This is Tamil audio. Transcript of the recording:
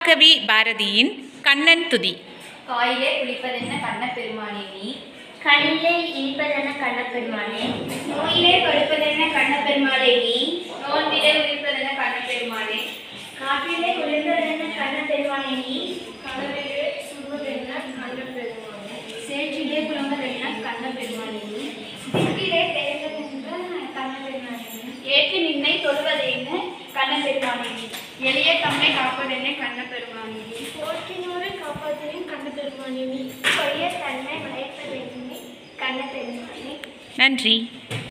மகாகவி பாரதியின் கண்ணன் துதி காயிலே குளிப்பதென்ன கண்ணப்பெருமானே நீ கண்ணிலே இனிப்பதென கண்ணப்பெருமானே நோயிலே படுப்பதென்ன கண்ணப்பெருமானே நீ நோன்பிலே உயிர்ப்பதென்ன கண்ணப்பெருமானே காற்றிலே குளிர்ந்ததென கண்ணப்பெருமானே நீ கனவிலே சுடுவதென்ன கண்ணப்பெருமானே சேற்றிலே புலம்பதென்ன கண்ணப்பெருமானே நீ திட்டிலே பெயர்ந்ததென்ற கண்ணப்பெருமானே நீ ஏற்று நின்னை தொழுவதென்ன கண்ணப்பெருமானே நீ எளிய தம்மை காப்பதென்ன கண்ணப்பெருமானே நீ போற்றினோரை காப்பாற்றியும் கண்ணப்பெருமானே நீ கொய்ய தன்மை மறைப்பதென்னே கண்ணப்பெருமானே நன்றி